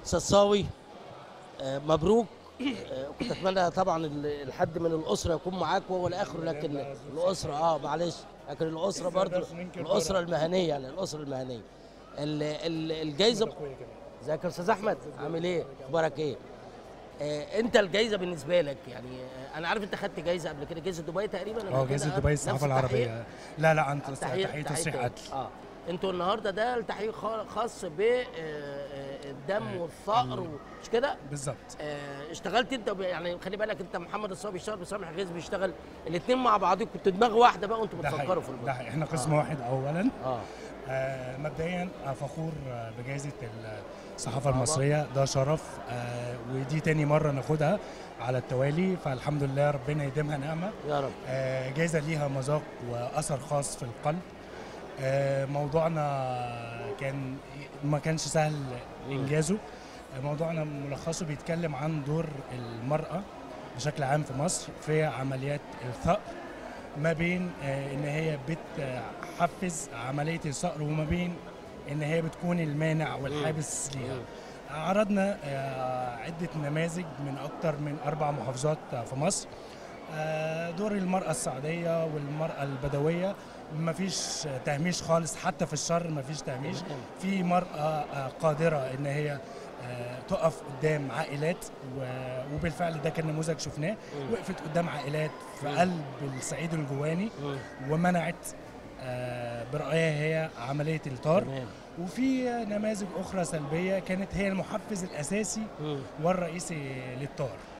استاذ صاوي آه، مبروك آه، كنت اتمنى طبعا ال- الحد من الاسره يكون معاك وهو الاخر لكن الاسره اه معلش لكن الاسره برضه الاسره المهنيه يعني الاسره المهنيه ال- ال- الجايزه ازيك يا استاذ احمد عامل ايه اخبارك ايه آه، انت الجايزه بالنسبه لك يعني آه، انا عارف انت خدت جايزه قبل كده جايزه دبي تقريبا قبل اه كده، جائزة آه؟ دبي نفس الصحافة التحقيق؟ العربية لا لا عن التحقيق تحقيق تصحيح تاني. عدل اه انتوا النهارده ده التحقيق خا- خاص بالدم والثأر مش كده؟ بالظبط آه، اشتغلت انت ب- يعني خلي بالك انت محمد الصاوي بيشتغل بسامح غيث بيشتغل الاثنين مع بعضكم كنتوا دماغ واحده بقى وانتوا ده بتفكروا حقيقي في ده الموضوع حقيقي احنا قسم آه. واحد اولا اه آه مبدئيا آه، فخور آه، بجائزة الصحافة طبعا. المصرية ده شرف آه ودي تاني مرة ناخدها على التوالي فالحمد لله ربنا يديمها نعمة يا رب آه، جايزة ليها مذاق وأثر خاص في القلب آه، موضوعنا كان ما كانش سهل إنجازه آه، موضوعنا ملخصه بيتكلم عن دور المرأة بشكل عام في مصر في عمليات الثأر ما بين آه، إن هي بتحفز عملية الثأر وما بين إن هي بتكون المانع والحابس ليها عرضنا آه، عدة نماذج من أكتر من أربع محافظات آه، في مصر آه، دور المرأة السعودية والمرأة البدوية مفيش تهميش خالص حتى في الشر مفيش تهميش في مرأة آه، قادرة إن هي آه، تقف قدام عائلات و- وبالفعل ده كان نموذج شفناه وقفت قدام عائلات في قلب الصعيد الجواني مم. ومنعت آه، برأيها هي عملية الطار تمام وفي نماذج أخرى سلبية كانت هي المحفز الأساسي مم. والرئيسي للطار